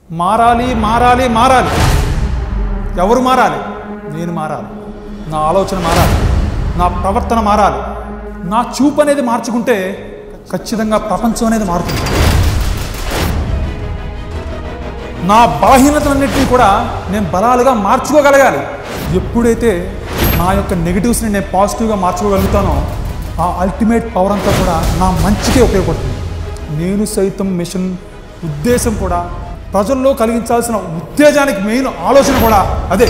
మారాలి మారాలి మారాలి ఎవరు మారాలి నేను మారాలి నా ఆలోచన మారాలి నా ప్రవర్తన మారాలి నా చూపు అనేది మార్చుకుంటే ఖచ్చితంగా ప్రపంచం అనేది మారుతుంది నా బలహీనతలన్నింటినీ కూడా నేను బలాలుగా మార్చుకోగలగాలి ఎప్పుడైతే నా యొక్క నెగిటివ్స్ని నేను పాజిటివ్గా మార్చుకోగలుగుతానో ఆ అల్టిమేట్ పవర్ అంతా కూడా నా మంచికే ఉపయోగపడుతుంది నేను సైతం మిషన్ ఉద్దేశం కూడా ప్రజల్లో కలిగించాల్సిన ఉత్తేజానికి మెయిన్ ఆలోచన కూడా అదే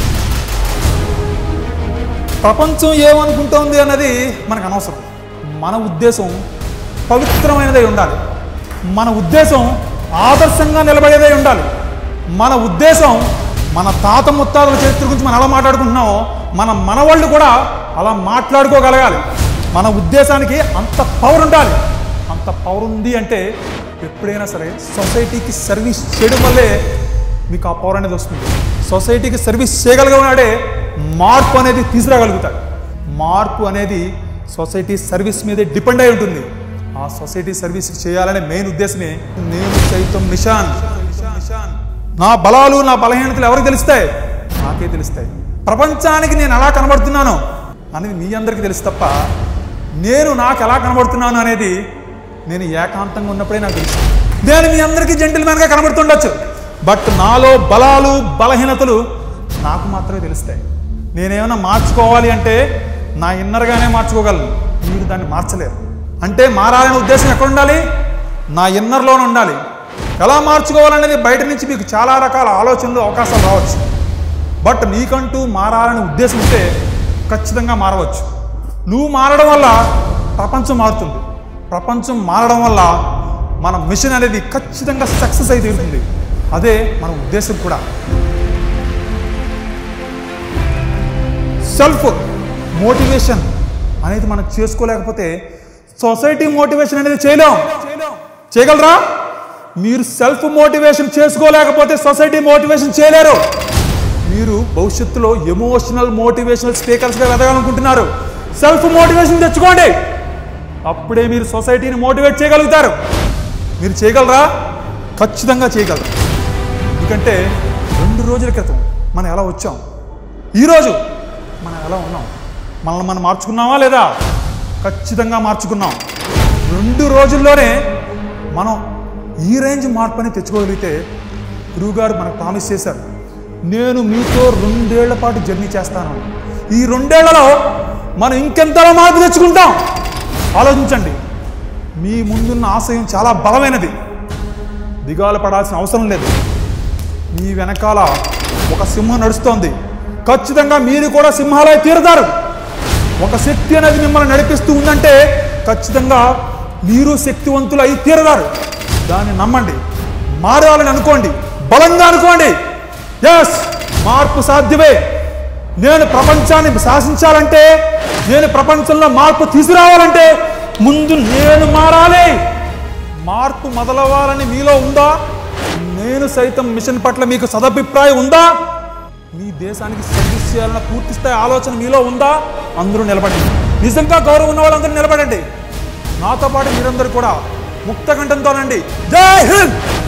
ప్రపంచం ఏమనుకుంటోంది అన్నది మనకు అనవసరం మన ఉద్దేశం పవిత్రమైనదై ఉండాలి మన ఉద్దేశం ఆదర్శంగా నిలబడేదై ఉండాలి మన ఉద్దేశం మన తాత ముత్తాతల చరిత్ర గురించి మనం ఎలా మాట్లాడుకుంటున్నామో మన మనవాళ్ళు కూడా అలా మాట్లాడుకోగలగాలి మన ఉద్దేశానికి అంత పవర్ ఉండాలి అంత పవర్ ఉంది అంటే ఎప్పుడైనా సరే సొసైటీకి సర్వీస్ చేయడం వల్లే మీకు ఆ పవర్ అనేది వస్తుంది సొసైటీకి సర్వీస్ చేయగలిగినాడే మార్పు అనేది తీసుకురాగలుగుతాడు మార్పు అనేది సొసైటీ సర్వీస్ మీదే డిపెండ్ అయి ఉంటుంది ఆ సొసైటీ సర్వీస్ చేయాలనే మెయిన్ ఉద్దేశమే నేను సైతం నిషాన్ నా బలాలు నా బలహీనతలు ఎవరికి తెలుస్తాయి నాకే తెలుస్తాయి ప్రపంచానికి నేను ఎలా కనబడుతున్నాను అనేది మీ అందరికీ తెలుసు తప్ప నేను నాకు ఎలా కనబడుతున్నాను అనేది నేను ఏకాంతంగా ఉన్నప్పుడే నాకు తెలుసు నేను మీ అందరికీ జెంటిల్మెన్గా కనబడుతుండొచ్చు బట్ నాలో బలాలు బలహీనతలు నాకు మాత్రమే తెలుస్తాయి నేనేమైనా మార్చుకోవాలి అంటే నా ఇన్నర్గానే మార్చుకోగలను మీరు దాన్ని మార్చలేరు అంటే మారాలనే ఉద్దేశం ఎక్కడ ఉండాలి నా ఇన్నర్లోనే ఉండాలి ఎలా మార్చుకోవాలనేది బయట నుంచి మీకు చాలా రకాల ఆలోచనలు అవకాశాలు రావచ్చు బట్ నీకంటూ మారాలనే ఉద్దేశం ఉంటే ఖచ్చితంగా మారవచ్చు నువ్వు మారడం వల్ల ప్రపంచం మారుతుంది ప్రపంచం మారడం వల్ల మన మిషన్ అనేది ఖచ్చితంగా సక్సెస్ అయి తీరుతుంది అదే మన ఉద్దేశం కూడా సెల్ఫ్ మోటివేషన్ అనేది మనం చేసుకోలేకపోతే సొసైటీ మోటివేషన్ అనేది చేయలేం చేయగలరా మీరు సెల్ఫ్ మోటివేషన్ చేసుకోలేకపోతే సొసైటీ మోటివేషన్ చేయలేరు మీరు భవిష్యత్తులో ఎమోషనల్ మోటివేషనల్ స్పీకర్స్గా ఎదగాలనుకుంటున్నారు సెల్ఫ్ మోటివేషన్ తెచ్చుకోండి అప్పుడే మీరు సొసైటీని మోటివేట్ చేయగలుగుతారు మీరు చేయగలరా ఖచ్చితంగా చేయగలరు ఎందుకంటే రెండు రోజుల క్రితం మనం ఎలా వచ్చాం ఈరోజు మనం ఎలా ఉన్నాం మనల్ని మనం మార్చుకున్నామా లేదా ఖచ్చితంగా మార్చుకున్నాం రెండు రోజుల్లోనే మనం ఈ రేంజ్ మార్పుని తెచ్చుకోగలిగితే గురువుగారు మనకు ప్రామిస్ చేశారు నేను మీతో రెండేళ్ల పాటు జర్నీ చేస్తాను ఈ రెండేళ్లలో మనం ఇంకెంతలో మార్పు తెచ్చుకుంటాం ఆలోచించండి మీ ముందున్న ఆశయం చాలా బలమైనది దిగాలు పడాల్సిన అవసరం లేదు మీ వెనకాల ఒక సింహం నడుస్తోంది ఖచ్చితంగా మీరు కూడా సింహాలై తీరుతారు ఒక శక్తి అనేది మిమ్మల్ని నడిపిస్తూ ఉందంటే ఖచ్చితంగా మీరు శక్తివంతులు అయి తీరదారు దాన్ని నమ్మండి మారాలని అనుకోండి బలంగా అనుకోండి ఎస్ మార్పు సాధ్యమే నేను ప్రపంచాన్ని శాసించాలంటే నేను ప్రపంచంలో మార్పు తీసుకురావాలంటే ముందు నేను మారాలి మార్పు మొదలవ్వాలని మీలో ఉందా నేను సైతం మిషన్ పట్ల మీకు సదభిప్రాయం ఉందా మీ దేశానికి సర్వీస్ చేయాలన్న పూర్తి స్థాయి ఆలోచన మీలో ఉందా అందరూ నిలబడండి నిజంగా గౌరవం ఉన్న వాళ్ళందరూ నిలబడండి నాతో పాటు మీరందరూ కూడా ముక్త కంఠంతోనండి జై హింద్